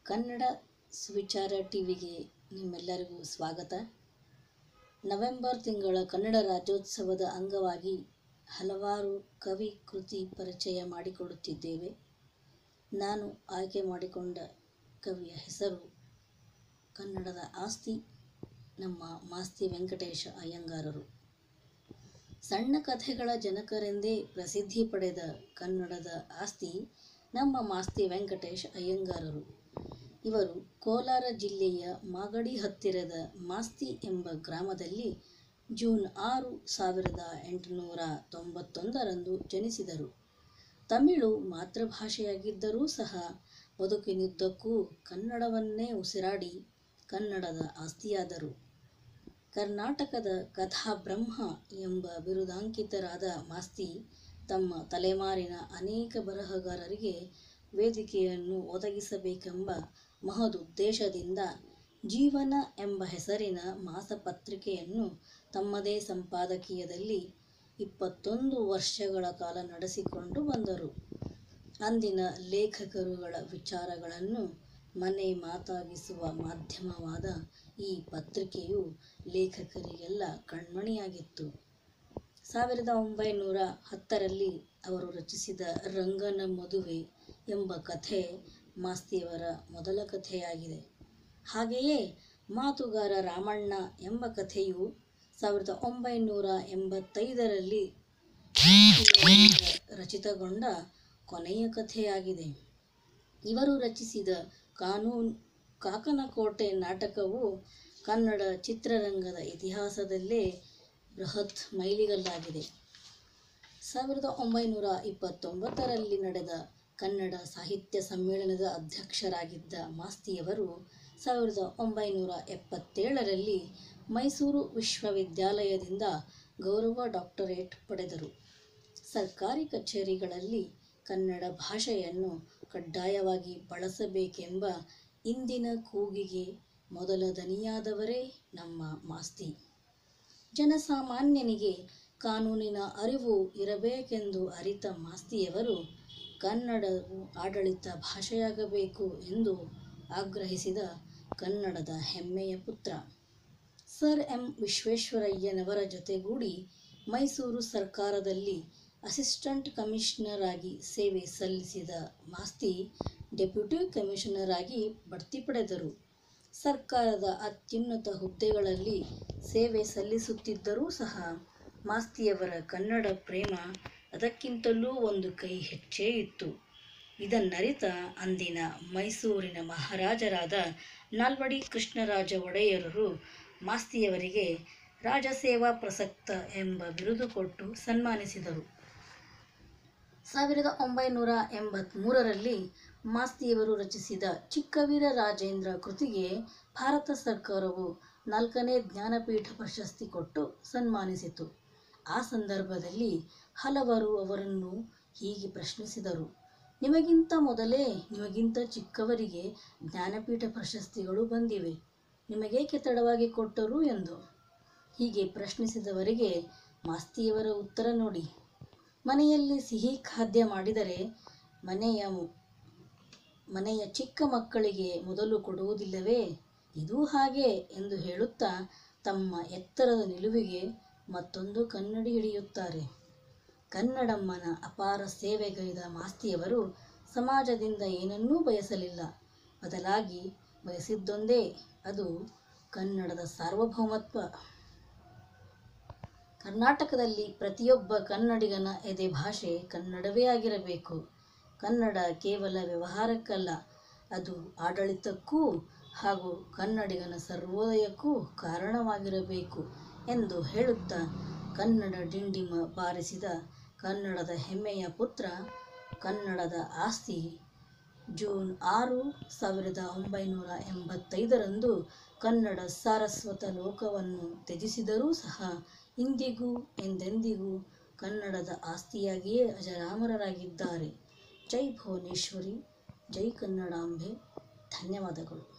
ಕನ್ನಡ ಸುವಿಚಾರ ಟಿವಿಗೆ ನಿಮ್ಮೆಲ್ಲರಿಗೂ ಸ್ವಾಗತ ನವೆಂಬರ್ ತಿಂಗಳ ಕನ್ನಡ ರಾಜ್ಯೋತ್ಸವದ ಅಂಗವಾಗಿ ಹಲವಾರು ಕವಿ ಕೃತಿ ಪರಿಚಯ ಮಾಡಿಕೊಡುತ್ತಿದ್ದೇವೆ ನಾನು ಆಯ್ಕೆ ಮಾಡಿಕೊಂಡ ಕವಿಯ ಹೆಸರು ಕನ್ನಡದ ಆಸ್ತಿ ನಮ್ಮ ಮಾಸ್ತಿ ವೆಂಕಟೇಶ ಅಯ್ಯಂಗಾರರು ಸಣ್ಣ ಕಥೆಗಳ ಜನಕರೆಂದೇ ಪ್ರಸಿದ್ಧಿ ಪಡೆದ ಕನ್ನಡದ ಆಸ್ತಿ ನಮ್ಮ ಮಾಸ್ತಿ ವೆಂಕಟೇಶ್ ಅಯ್ಯಂಗಾರರು ಇವರು ಕೋಲಾರ ಜಿಲ್ಲೆಯ ಮಾಗಡಿ ಹತ್ತಿರದ ಮಾಸ್ತಿ ಎಂಬ ಗ್ರಾಮದಲ್ಲಿ ಜೂನ್ ಆರು ಸಾವಿರದ ಎಂಟುನೂರ ತೊಂಬತ್ತೊಂದರಂದು ಜನಿಸಿದರು ತಮಿಳು ಮಾತೃಭಾಷೆಯಾಗಿದ್ದರೂ ಸಹ ಬದುಕಿನುದ್ದಕ್ಕೂ ಕನ್ನಡವನ್ನೇ ಉಸಿರಾಡಿ ಕನ್ನಡದ ಆಸ್ತಿಯಾದರು ಕರ್ನಾಟಕದ ಕಥಾಬ್ರಹ್ಮ ಎಂಬ ಬಿರುದಾಂಕಿತರಾದ ಮಾಸ್ತಿ ತಮ್ಮ ತಲೆಮಾರಿನ ಅನೇಕ ಬರಹಗಾರರಿಗೆ ವೇದಿಕೆಯನ್ನು ಒದಗಿಸಬೇಕೆಂಬ ಮಹದುದ್ದೇಶದಿಂದ ಜೀವನ ಎಂಬ ಹೆಸರಿನ ಮಾಸಪತ್ರಿಕೆಯನ್ನು ತಮ್ಮದೇ ಸಂಪಾದಕೀಯದಲ್ಲಿ ಇಪ್ಪತ್ತೊಂದು ವರ್ಷಗಳ ಕಾಲ ನಡೆಸಿಕೊಂಡು ಬಂದರು ಅಂದಿನ ಲೇಖಕರುಗಳ ವಿಚಾರಗಳನ್ನು ಮನೆ ಮಾತಾಗಿಸುವ ಮಾಧ್ಯಮವಾದ ಈ ಪತ್ರಿಕೆಯು ಲೇಖಕರಿಗೆಲ್ಲ ಕಣ್ಮಣಿಯಾಗಿತ್ತು ಸಾವಿರದ ಒಂಬೈನೂರ ಹತ್ತರಲ್ಲಿ ಅವರು ರಚಿಸಿದ ರಂಗನ ಮದುವೆ ಎಂಬ ಕಥೆ ಮಾಸ್ತಿಯವರ ಮೊದಲ ಕಥೆಯಾಗಿದೆ ಹಾಗೆಯೇ ಮಾತುಗಾರ ರಾಮಣ್ಣ ಎಂಬ ಕಥೆಯು ಸಾವಿರದ ಒಂಬೈನೂರ ಎಂಬತ್ತೈದರಲ್ಲಿ ರಚಿತಗೊಂಡ ಕೊನೆಯ ಕಥೆಯಾಗಿದೆ ಇವರು ರಚಿಸಿದ ಕಾನೂನು ಕಾಕನಕೋಟೆ ನಾಟಕವು ಕನ್ನಡ ಚಿತ್ರರಂಗದ ಇತಿಹಾಸದಲ್ಲೇ ಬೃಹತ್ ಮೈಲಿಗಲ್ಲಾಗಿದೆ ಸಾವಿರದ ಒಂಬೈನೂರ ಇಪ್ಪತ್ತೊಂಬತ್ತರಲ್ಲಿ ನಡೆದ ಕನ್ನಡ ಸಾಹಿತ್ಯ ಸಮ್ಮೇಳನದ ಅಧ್ಯಕ್ಷರಾಗಿದ್ದ ಮಾಸ್ತಿಯವರು ಸಾವಿರದ ಒಂಬೈನೂರ ಎಪ್ಪತ್ತೇಳರಲ್ಲಿ ಮೈಸೂರು ವಿಶ್ವವಿದ್ಯಾಲಯದಿಂದ ಗೌರವ ಡಾಕ್ಟರೇಟ್ ಪಡೆದರು ಸರ್ಕಾರಿ ಕಚೇರಿಗಳಲ್ಲಿ ಕನ್ನಡ ಭಾಷೆಯನ್ನು ಕಡ್ಡಾಯವಾಗಿ ಬಳಸಬೇಕೆಂಬ ಇಂದಿನ ಕೂಗಿಗೆ ಮೊದಲ ದನಿಯಾದವರೇ ನಮ್ಮ ಮಾಸ್ತಿ ಜನಸಾಮಾನ್ಯನಿಗೆ ಕಾನೂನಿನ ಅರಿವು ಇರಬೇಕೆಂದು ಅರಿತ ಮಾಸ್ತಿಯವರು ಕನ್ನಡವು ಆಡಳಿತ ಭಾಷೆಯಾಗಬೇಕು ಎಂದು ಆಗ್ರಹಿಸಿದ ಕನ್ನಡದ ಹೆಮ್ಮೆಯ ಪುತ್ರ ಸರ್ ಎಂ ವಿಶ್ವೇಶ್ವರಯ್ಯನವರ ಜೊತೆಗೂಡಿ ಮೈಸೂರು ಸರ್ಕಾರದಲ್ಲಿ ಅಸಿಸ್ಟೆಂಟ್ ಕಮಿಷನರ್ ಆಗಿ ಸೇವೆ ಸಲ್ಲಿಸಿದ ಮಾಸ್ತಿ ಡೆಪ್ಯೂಟಿ ಕಮಿಷನರ್ ಆಗಿ ಬಡ್ತಿ ಪಡೆದರು ಸರ್ಕಾರದ ಅತ್ಯುನ್ನತ ಹುದ್ದೆಗಳಲ್ಲಿ ಸೇವೆ ಸಲ್ಲಿಸುತ್ತಿದ್ದರೂ ಸಹ ಮಾಸ್ತಿಯವರ ಕನ್ನಡ ಪ್ರೇಮ ಅದಕ್ಕಿಂತಲೂ ಒಂದು ಕೈ ಹೆಚ್ಚೇ ಇತ್ತು ಇದನ್ನರಿತ ಅಂದಿನ ಮೈಸೂರಿನ ಮಹಾರಾಜರಾದ ನಾಲ್ವಡಿ ಕೃಷ್ಣರಾಜ ಒಡೆಯರರು ಮಾಸ್ತಿಯವರಿಗೆ ರಾಜಸೇವಾ ಪ್ರಸಕ್ತ ಎಂಬ ಬಿರುದು ಕೊಟ್ಟು ಸನ್ಮಾನಿಸಿದರು ಸಾವಿರದ ಒಂಬೈನೂರ ಎಂಬತ್ತ್ಮೂರರಲ್ಲಿ ಮಾಸ್ತಿಯವರು ರಚಿಸಿದ ಚಿಕ್ಕವೀರ ರಾಜೇಂದ್ರ ಕೃತಿಗೆ ಭಾರತ ಸರ್ಕಾರವು ನಾಲ್ಕನೇ ಜ್ಞಾನಪೀಠ ಪ್ರಶಸ್ತಿ ಕೊಟ್ಟು ಸನ್ಮಾನಿಸಿತು ಆ ಸಂದರ್ಭದಲ್ಲಿ ಹಲವರು ಅವರನ್ನು ಹೀಗೆ ಪ್ರಶ್ನಿಸಿದರು ನಿಮಗಿಂತ ಮೊದಲೇ ನಿಮಗಿಂತ ಚಿಕ್ಕವರಿಗೆ ಜ್ಞಾನಪೀಠ ಪ್ರಶಸ್ತಿಗಳು ಬಂದಿವೆ ನಿಮಗೇಕೆ ತಡವಾಗಿ ಕೊಟ್ಟರು ಎಂದು ಹೀಗೆ ಪ್ರಶ್ನಿಸಿದವರಿಗೆ ಮಾಸ್ತಿಯವರ ಉತ್ತರ ನೋಡಿ ಮನೆಯಲ್ಲಿ ಸಿಹಿ ಖಾದ್ಯ ಮಾಡಿದರೆ ಮನೆಯ ಮನೆಯ ಚಿಕ್ಕ ಮಕ್ಕಳಿಗೆ ಮೊದಲು ಕೊಡುವುದಿಲ್ಲವೇ ಇದೂ ಹಾಗೆ ಎಂದು ಹೇಳುತ್ತಾ ತಮ್ಮ ಎತ್ತರದ ನಿಲುವಿಗೆ ಮತ್ತೊಂದು ಕನ್ನಡಿ ಹಿಡಿಯುತ್ತಾರೆ ಕನ್ನಡಮ್ಮನ ಅಪಾರ ಸೇವೆಗೈದ ಮಾಸ್ತಿಯವರು ಸಮಾಜದಿಂದ ಏನನ್ನೂ ಬಯಸಲಿಲ್ಲ ಬದಲಾಗಿ ಬಯಸಿದ್ದೊಂದೇ ಅದು ಕನ್ನಡದ ಸಾರ್ವಭೌಮತ್ವ ಕರ್ನಾಟಕದಲ್ಲಿ ಪ್ರತಿಯೊಬ್ಬ ಕನ್ನಡಿಗನ ಎದೆ ಭಾಷೆ ಕನ್ನಡವೇ ಆಗಿರಬೇಕು ಕನ್ನಡ ಕೇವಲ ವ್ಯವಹಾರಕ್ಕಲ್ಲ ಅದು ಆಡಳಿತಕ್ಕೂ ಹಾಗೂ ಕನ್ನಡಿಗನ ಸರ್ವೋದಯಕ್ಕೂ ಕಾರಣವಾಗಿರಬೇಕು ಎಂದು ಹೇಳುತ್ತಾ ಕನ್ನಡ ಡಿಂಡಿಮ ಬಾರಿಸಿದ ಕನ್ನಡದ ಹೆಮ್ಮೆಯ ಪುತ್ರ ಕನ್ನಡದ ಆಸ್ತಿ ಜೂನ್ ಆರು ಸಾವಿರದ ಒಂಬೈನೂರ ಎಂಬತ್ತೈದರಂದು ಕನ್ನಡ ಸಾರಸ್ವತ ಲೋಕವನ್ನು ತ್ಯಜಿಸಿದರೂ ಸಹ ಇಂದಿಗೂ ಎಂದೆಂದಿಗೂ ಕನ್ನಡದ ಆಸ್ತಿಯಾಗಿಯೇ ಅಜರಾಮರರಾಗಿದ್ದಾರೆ ಜೈ ಭುವನೇಶ್ವರಿ ಜೈ ಕನ್ನಡಾಂಬೆ ಧನ್ಯವಾದಗಳು